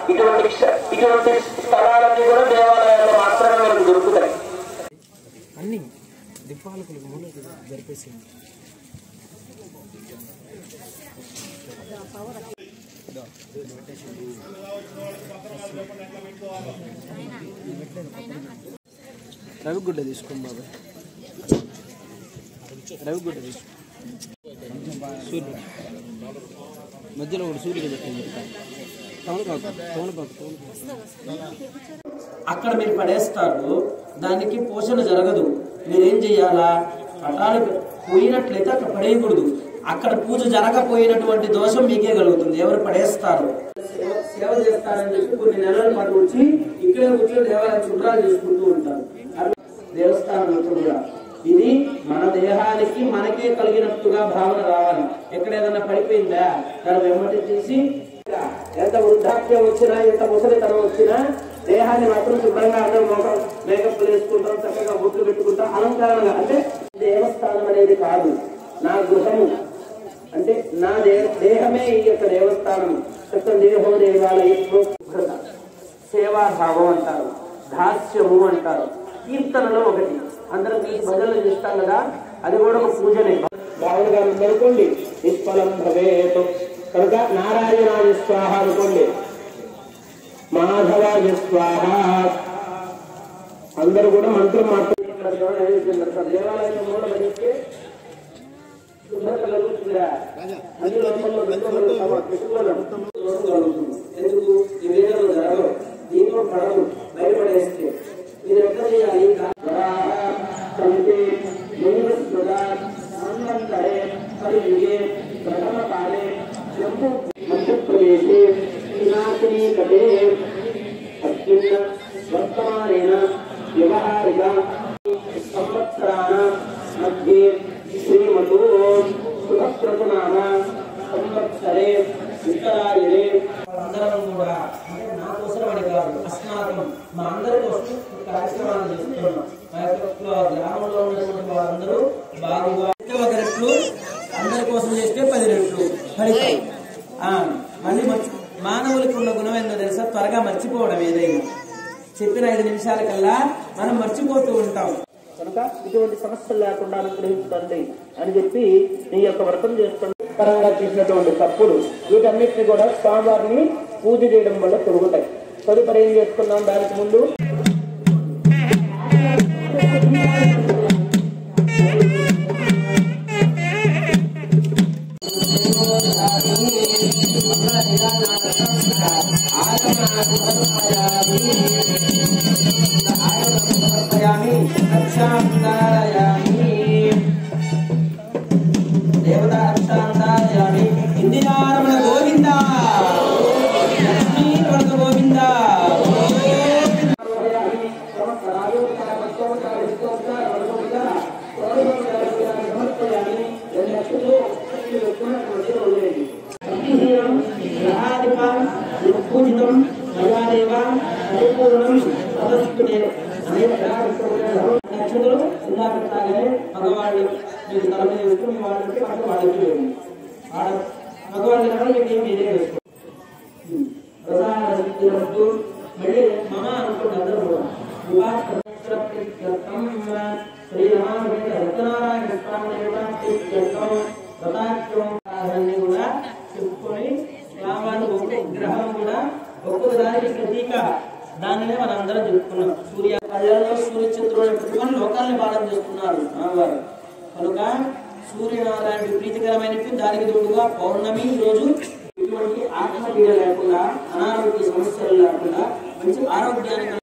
ఇటువంటి క్ష- ఇటువంటి స్థలాలన్నీ కూడా దేవాలయాల్లో మాత్రమే మనకు దొరుకుతాయి అన్ని దిప్పాలకులకు ముందు జరిపేసింది రవిగుడ్డ తీసుకోండి బాబాయ్ రవిగుడ్డ తీసుకో సూర్యుడు మధ్యలో ఒకటి సూర్యుడు పెట్టింది తమలపాకు తమలపాకు తమలపాకు అక్కడ మీరు పడేస్తారు దానికి పోషణ జరగదు మీరేం చెయ్యాలా పటాలు పోయినట్లయితే అక్కడ పడేయకూడదు అక్కడ పూజ జరగపోయినటువంటి దోషం మీకే కలుగుతుంది ఎవరు పడేస్తారు సేవ- సేవ చేస్తారని చెప్పి కొన్ని నెలల పాటు వచ్చి ఇక్కడే కూర్చొని దేవాలయం చుట్టాలు చేసుకుంటూ ఉంటారు అట్లా దేవస్థానం అంతా కూడా ఇది మన దేహానికి మనకే కలిగినట్టుగా భావన రావాలి ఎక్కడ ఏదైనా పడిపోయిందా దాన్ని వెంబడి తీసి ఎంత వృద్ధాప్యం వచ్చినా ఎంత ముసలితనం వచ్చినా దేహాన్ని మాత్రం శుభ్రంగా అందరూ మొఖం మేకప్ వేసుకుంటాం చక్కగా బొట్లు పెట్టుకుంటాం అలంకరణగా అంటే దేవస్థానం అనేది కాదు నా గృహము అంటే నా దే దేహమే ఈ యొక్క దేవస్థానం చక్క దేహో దేవాలయంలో శుభ్రత సేవాభావం అంటారు దాస్యము అంటారు కీర్తనలో ఒకటి అందరం ఈ భజనలు చేస్తాం కదా అది కూడా ఒక పూజనే భావన గారు అనుకోండి నిష్ఫలం భవేత్ కనుక నారాయణాయ స్వాహ అనుకోండి మాధవాయ స్వాహ అందరూ కూడా మంత్రం మాట్లాడుతున్నారు దేవాలయం మూల భజిస్తే శుభ్రత కలుగుతుందా అది లోపల పెట్టుకోగలుగుతామా? పెట్టుకోలేం. దోషం కలుగుతుంది. ఎందుకు ఈ వేదనలు జరగవు దీంట్లో పడవు బయటపడేస్తే మీరు ఎట్లా చేయాలి సంతే సంవంతరే కలియుగే ప్రథమ కాలే జంబు మధ్యప్రదేశే వినాశిని కటే అత్యున్న వర్తమానేన వ్యవహారిక సంవత్సరాణ మధ్యే శ్రీమతో సుభప్రతునామ సంవత్సరే ఉత్తరాయణే అందరం కూడా అంటే నా కోసరం అని కాదు అస్మాకం మా అందరి కోసం ఈ కార్యక్రమాలు చేస్తున్నాం మా యొక్క గ్రామంలో ఉన్నటువంటి వారందరూ బాగుగా ఒక రెట్లు అందరి కోసం చేస్తే పది రెట్లు ఫలితం ఆ, మళ్ళీ మర్చి మానవులకు ఉన్న గుణం ఏందో తెలుసా త్వరగా మర్చిపోవడం ఏదైనా చెప్పిన ఐదు నిమిషాల కల్లా మనం మర్చిపోతూ ఉంటాం కనుక ఇటువంటి సమస్యలు లేకుండా అనుగ్రహించండి అని చెప్పి నీ యొక్క వ్రతం చేస్తుంది పరంగా చేసినటువంటి తప్పులు వీటన్నిటిని కూడా స్వామివారిని పూజ చేయడం వల్ల తొలుగుతాయి తదుపరి ఏం చేసుకున్నాం దానికి ముందు సమర్పయామి రక్షాంతారయామి దేవతా రక్షాంతారయామి ఇందిరారమణ గోవింద లక్ష్మీరమణ గోవింద పూజితం మయాదేవ పరిపూర్ణం తదస్తునే నక్షత్రులు ఇందాక పెట్టాలే మగవాళ్ళు మీరు తల మీద వేసుకుని వాళ్ళకి పక్క వాళ్ళకి వేయండి ఆడ మగవాళ్ళు కదా మీకు మీరే వేసుకోండి ప్రసాదస్తు మళ్ళీ మమ అనుకోండి అందరూ కూడా వివాహం శ్రీరామకృష్ణ సత్యనారాయణ స్వామి దేవతాత్యం వ్రతాత్యం అన్ని కూడా చెప్పుకొని రామాను ఒక్కొక్క విగ్రహం కూడా ఒక్కొక్క దానికి ప్రతీక దానినే మనం అందరం చెప్పుకున్నాం సూర్య కళ్ళలో సూర్య చంద్రుడు పెట్టుకొని లోకాన్ని పాలన చేస్తున్నారు రామవారు కనుక సూర్యనారాయణ ప్రీతికరమైనటువంటి దానికి తోడుగా పౌర్ణమి రోజు ఇటువంటి ఆత్మపీడ లేకుండా అనారోగ్య సమస్యలు లేకుండా మంచి ఆరోగ్యాన్ని